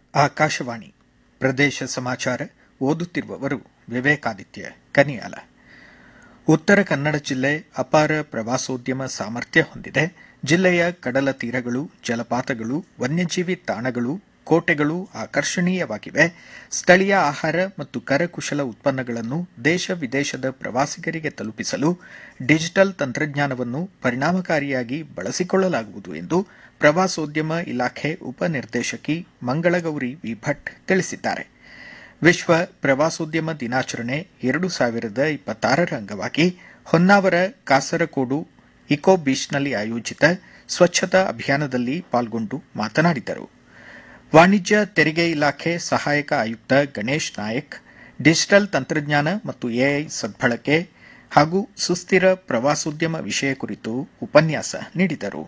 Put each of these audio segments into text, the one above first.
ಆಕಾಶವಾಣಿ ಪ್ರದೇಶ ಸಮಾಚಾರ ಓದುತ್ತಿರುವವರು ವಿವೇಕಾದಿತ್ಯ ಕನಿಯಾಲ ಉತ್ತರ ಕನ್ನಡ ಜಿಲ್ಲೆ ಅಪಾರ ಪ್ರವಾಸೋದ್ಯಮ ಸಾಮರ್ಥ್ಯ ಹೊಂದಿದೆ ಜಿಲ್ಲೆಯ ಕಡಲ ತೀರಗಳು ಜಲಪಾತಗಳು ವನ್ಯಜೀವಿ ತಾಣಗಳು ಕೋಟೆಗಳು ಆಕರ್ಷಣೀಯವಾಗಿವೆ ಸ್ಥಳೀಯ ಆಹಾರ ಮತ್ತು ಕರಕುಶಲ ಉತ್ಪನ್ನಗಳನ್ನು ದೇಶ ವಿದೇಶದ ಪ್ರವಾಸಿಗರಿಗೆ ತಲುಪಿಸಲು ಡಿಜಿಟಲ್ ತಂತ್ರಜ್ಞಾನವನ್ನು ಪರಿಣಾಮಕಾರಿಯಾಗಿ ಬಳಸಿಕೊಳ್ಳಲಾಗುವುದು ಎಂದು ಪ್ರವಾಸೋದ್ಯಮ ಇಲಾಖೆ ಉಪನಿರ್ದೇಶಕಿ ಮಂಗಳಗೌರಿ ವಿ ಭಟ್ ತಿಳಿಸಿದ್ದಾರೆ ವಿಶ್ವ ಪ್ರವಾಸೋದ್ಯಮ ದಿನಾಚರಣೆ ಎರಡು ಸಾವಿರದ ಇಪ್ಪತ್ತಾರರ ಅಂಗವಾಗಿ ಹೊನ್ನಾವರ ಕಾಸರಕೋಡು ಇಕೋ ಬೀಚ್ನಲ್ಲಿ ಆಯೋಜಿತ ಸ್ವಚ್ಛತಾ ಅಭಿಯಾನದಲ್ಲಿ ಪಾಲ್ಗೊಂಡು ಮಾತನಾಡಿದರು ವಾಣಿಜ್ಯ ತೆರಿಗೆ ಇಲಾಖೆ ಸಹಾಯಕ ಆಯುಕ್ತ ಗಣೇಶ್ ನಾಯಕ್ ಡಿಜಿಟಲ್ ತಂತ್ರಜ್ಞಾನ ಮತ್ತು ಎಐ ಸದ್ಬಳಕೆ ಹಾಗೂ ಸುಸ್ಥಿರ ಪ್ರವಾಸೋದ್ಯಮ ವಿಷಯ ಕುರಿತು ಉಪನ್ಯಾಸ ನೀಡಿದರು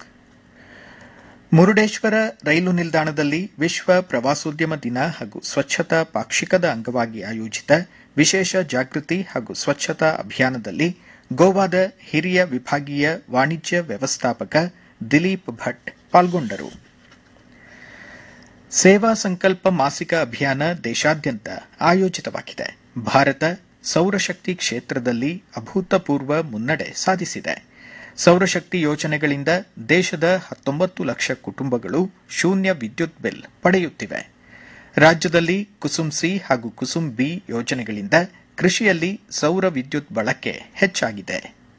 ಮುರುಡೇಶ್ವರ ರೈಲು ನಿಲ್ದಾಣದಲ್ಲಿ ವಿಶ್ವ ಪ್ರವಾಸೋದ್ಯಮ ದಿನ ಹಾಗೂ ಸ್ವಚ್ಛತಾ ಪಾಕ್ಷಿಕದ ಅಂಗವಾಗಿ ಆಯೋಜಿತ ವಿಶೇಷ ಜಾಗೃತಿ ಹಾಗೂ ಸ್ವಚ್ಛತಾ ಅಭಿಯಾನದಲ್ಲಿ ಗೋವಾದ ಹಿರಿಯ ವಿಭಾಗೀಯ ವಾಣಿಜ್ಯ ವ್ಯವಸ್ಥಾಪಕ ದಿಲೀಪ್ ಭಟ್ ಪಾಲ್ಗೊಂಡರು ಸೇವಾ ಸಂಕಲ್ಪ ಮಾಸಿಕ ಅಭಿಯಾನ ದೇಶಾದ್ಯಂತ ಆಯೋಜಿತವಾಗಿದೆ ಭಾರತ ಸೌರಶಕ್ತಿ ಕ್ಷೇತ್ರದಲ್ಲಿ ಅಭೂತಪೂರ್ವ ಮುನ್ನಡೆ ಸಾಧಿಸಿದೆ ಸೌರಶಕ್ತಿ ಯೋಜನೆಗಳಿಂದ ದೇಶದ ಹತ್ತೊಂಬತ್ತು ಲಕ್ಷ ಕುಟುಂಬಗಳು ಶೂನ್ಯ ವಿದ್ಯುತ್ ಬಿಲ್ ಪಡೆಯುತ್ತಿವೆ ರಾಜ್ಯದಲ್ಲಿ ಕುಸುಮ್ ಸಿ ಹಾಗೂ ಕುಸುಮ್ ಬಿ ಯೋಜನೆಗಳಿಂದ ಕೃಷಿಯಲ್ಲಿ ಸೌರ ವಿದ್ಯುತ್ ಬಳಕೆ ಹೆಚ್ಚಾಗಿದೆ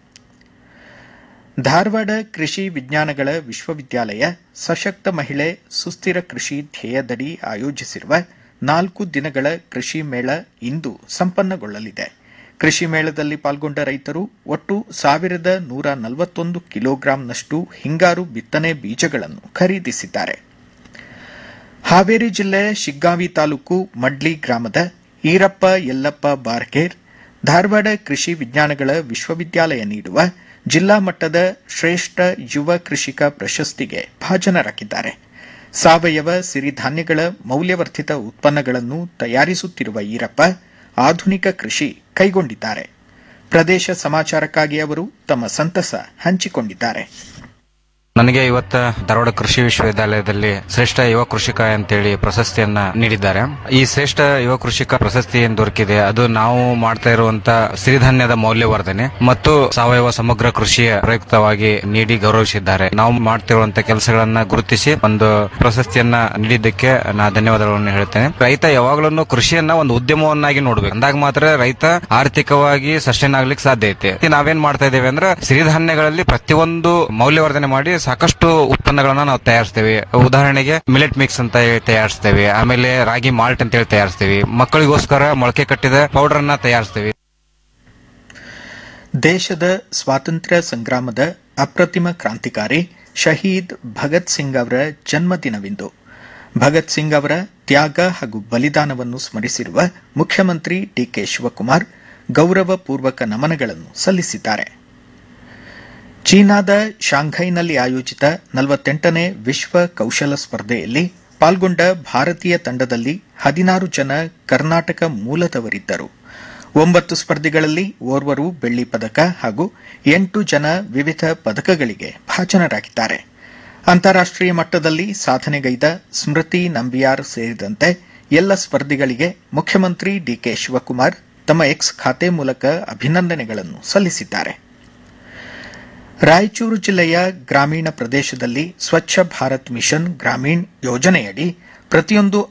ಧಾರವಾಡ ಕೃಷಿ ವಿಜ್ಞಾನಗಳ ವಿಶ್ವವಿದ್ಯಾಲಯ ಸಶಕ್ತ ಮಹಿಳೆ ಸುಸ್ಥಿರ ಕೃಷಿ ಧ್ಯೇಯದಡಿ ಆಯೋಜಿಸಿರುವ ನಾಲ್ಕು ದಿನಗಳ ಕೃಷಿ ಮೇಳ ಇಂದು ಸಂಪನ್ನಗೊಳ್ಳಲಿದೆ ಕೃಷಿ ಮೇಳದಲ್ಲಿ ಪಾಲ್ಗೊಂಡ ರೈತರು ಒಟ್ಟು ಸಾವಿರದ ನೂರ ನಲವತ್ತೊಂದು ಕಿಲೋಗ್ರಾಂನಷ್ಟು ಹಿಂಗಾರು ಬಿತ್ತನೆ ಬೀಜಗಳನ್ನು ಖರೀದಿಸಿದ್ದಾರೆ ಹಾವೇರಿ ಜಿಲ್ಲೆ ಶಿಗ್ಗಾಂವಿ ತಾಲೂಕು ಮಡ್ಲಿ ಗ್ರಾಮದ ಈರಪ್ಪ ಯಲ್ಲಪ್ಪ ಬಾರ್ಕೇರ್ ಧಾರವಾಡ ಕೃಷಿ ವಿಜ್ಞಾನಗಳ ವಿಶ್ವವಿದ್ಯಾಲಯ ನೀಡುವ ಜಿಲ್ಲಾ ಮಟ್ಟದ ಶ್ರೇಷ್ಠ ಯುವ ಕೃಷಿಕ ಪ್ರಶಸ್ತಿಗೆ ಭಾಜನರಾಗಿದ್ದಾರೆ ಸಾವಯವ ಸಿರಿಧಾನ್ಯಗಳ ಮೌಲ್ಯವರ್ಧಿತ ಉತ್ಪನ್ನಗಳನ್ನು ತಯಾರಿಸುತ್ತಿರುವ ಈರಪ್ಪ ಆಧುನಿಕ ಕೃಷಿ ಕೈಗೊಂಡಿದ್ದಾರೆ ಪ್ರದೇಶ ಸಮಾಚಾರಕ್ಕಾಗಿ ಅವರು ತಮ್ಮ ಸಂತಸ ಹಂಚಿಕೊಂಡಿದ್ದಾರೆ ನನಗೆ ಇವತ್ತ ಧಾರವಾಡ ಕೃಷಿ ವಿಶ್ವವಿದ್ಯಾಲಯದಲ್ಲಿ ಶ್ರೇಷ್ಠ ಯುವ ಕೃಷಿಕ ಅಂತೇಳಿ ಪ್ರಶಸ್ತಿಯನ್ನ ನೀಡಿದ್ದಾರೆ ಈ ಶ್ರೇಷ್ಠ ಯುವ ಕೃಷಿಕ ಪ್ರಶಸ್ತಿ ಏನ್ ದೊರಕಿದೆ ಅದು ನಾವು ಮಾಡ್ತಾ ಇರುವಂತ ಸಿರಿಧಾನ್ಯದ ಮೌಲ್ಯವರ್ಧನೆ ಮತ್ತು ಸಾವಯವ ಸಮಗ್ರ ಕೃಷಿಯ ಪ್ರಯುಕ್ತವಾಗಿ ನೀಡಿ ಗೌರವಿಸಿದ್ದಾರೆ ನಾವು ಮಾಡ್ತಿರುವಂತ ಕೆಲಸಗಳನ್ನ ಗುರುತಿಸಿ ಒಂದು ಪ್ರಶಸ್ತಿಯನ್ನ ನೀಡಿದ್ದಕ್ಕೆ ನಾ ಧನ್ಯವಾದಗಳನ್ನು ಹೇಳ್ತೇನೆ ರೈತ ಯಾವಾಗಲೂ ಕೃಷಿಯನ್ನ ಒಂದು ಉದ್ಯಮವನ್ನಾಗಿ ನೋಡ್ಬೇಕು ಅಂದಾಗ ಮಾತ್ರ ರೈತ ಆರ್ಥಿಕವಾಗಿ ಸಸ್ಟೈನ್ ಆಗ್ಲಿಕ್ಕೆ ಸಾಧ್ಯ ಐತೆ ನಾವೇನ್ ಮಾಡ್ತಾ ಇದ್ದೇವೆ ಅಂದ್ರೆ ಸಿರಿಧಾನ್ಯಗಳಲ್ಲಿ ಪ್ರತಿಯೊಂದು ಮೌಲ್ಯವರ್ಧನೆ ಮಾಡಿ ಸಾಕಷ್ಟು ಉತ್ಪನ್ನಗಳನ್ನ ನಾವು ತಯಾರಿಸ್ತೇವೆ ಉದಾಹರಣೆಗೆ ಮಿಲೆಟ್ ಮಿಕ್ಸ್ ಅಂತ ಹೇಳಿ ತಯಾರಿಸ್ತೇವೆ ಆಮೇಲೆ ರಾಗಿ ಮಾಲ್ಟ್ ಅಂತ ಹೇಳಿ ತಯಾರಿಸ್ತೀವಿ ಮಕ್ಕಳಿಗೋಸ್ಕರ ಮೊಳಕೆ ಕಟ್ಟಿದ ಪೌಡರ್ ಅನ್ನ ತಯಾರಿಸ್ತೀವಿ ದೇಶದ ಸ್ವಾತಂತ್ರ್ಯ ಸಂಗ್ರಾಮದ ಅಪ್ರತಿಮ ಕ್ರಾಂತಿಕಾರಿ ಶಹೀದ್ ಭಗತ್ ಸಿಂಗ್ ಅವರ ಜನ್ಮದಿನವಿಂದು ಭಗತ್ ಸಿಂಗ್ ಅವರ ತ್ಯಾಗ ಹಾಗೂ ಬಲಿದಾನವನ್ನು ಸ್ಮರಿಸಿರುವ ಮುಖ್ಯಮಂತ್ರಿ ಡಿಕೆ ಶಿವಕುಮಾರ್ ಗೌರವಪೂರ್ವಕ ನಮನಗಳನ್ನು ಸಲ್ಲಿಸಿದ್ದಾರೆ ಚೀನಾದ ಶಾಂಘೈನಲ್ಲಿ ಆಯೋಜಿತ ನಲವತ್ತೆಂಟನೇ ವಿಶ್ವ ಕೌಶಲ ಸ್ಪರ್ಧೆಯಲ್ಲಿ ಪಾಲ್ಗೊಂಡ ಭಾರತೀಯ ತಂಡದಲ್ಲಿ ಹದಿನಾರು ಜನ ಕರ್ನಾಟಕ ಮೂಲದವರಿದ್ದರು ಒಂಬತ್ತು ಸ್ಪರ್ಧೆಗಳಲ್ಲಿ ಓರ್ವರು ಬೆಳ್ಳಿ ಪದಕ ಹಾಗೂ ಎಂಟು ಜನ ವಿವಿಧ ಪದಕಗಳಿಗೆ ಭಾಜನರಾಗಿದ್ದಾರೆ ಅಂತಾರಾಷ್ಟೀಯ ಮಟ್ಟದಲ್ಲಿ ಸಾಧನೆಗೈದ ಸ್ಮೃತಿ ನಂಬಿಯಾರ್ ಸೇರಿದಂತೆ ಎಲ್ಲ ಸ್ಪರ್ಧಿಗಳಿಗೆ ಮುಖ್ಯಮಂತ್ರಿ ಡಿಕೆ ಶಿವಕುಮಾರ್ ತಮ್ಮ ಎಕ್ಸ್ ಖಾತೆ ಮೂಲಕ ಅಭಿನಂದನೆಗಳನ್ನು ಸಲ್ಲಿಸಿದ್ದಾರೆ ರಾಯಚೂರು ಜಿಲ್ಲೆಯ ಗ್ರಾಮೀಣ ಪ್ರದೇಶದಲ್ಲಿ ಸ್ವಚ್ಛ ಭಾರತ್ ಮಿಷನ್ ಗ್ರಾಮೀಣ್ ಯೋಜನೆಯಡಿ ಪ್ರತಿಯೊಂದು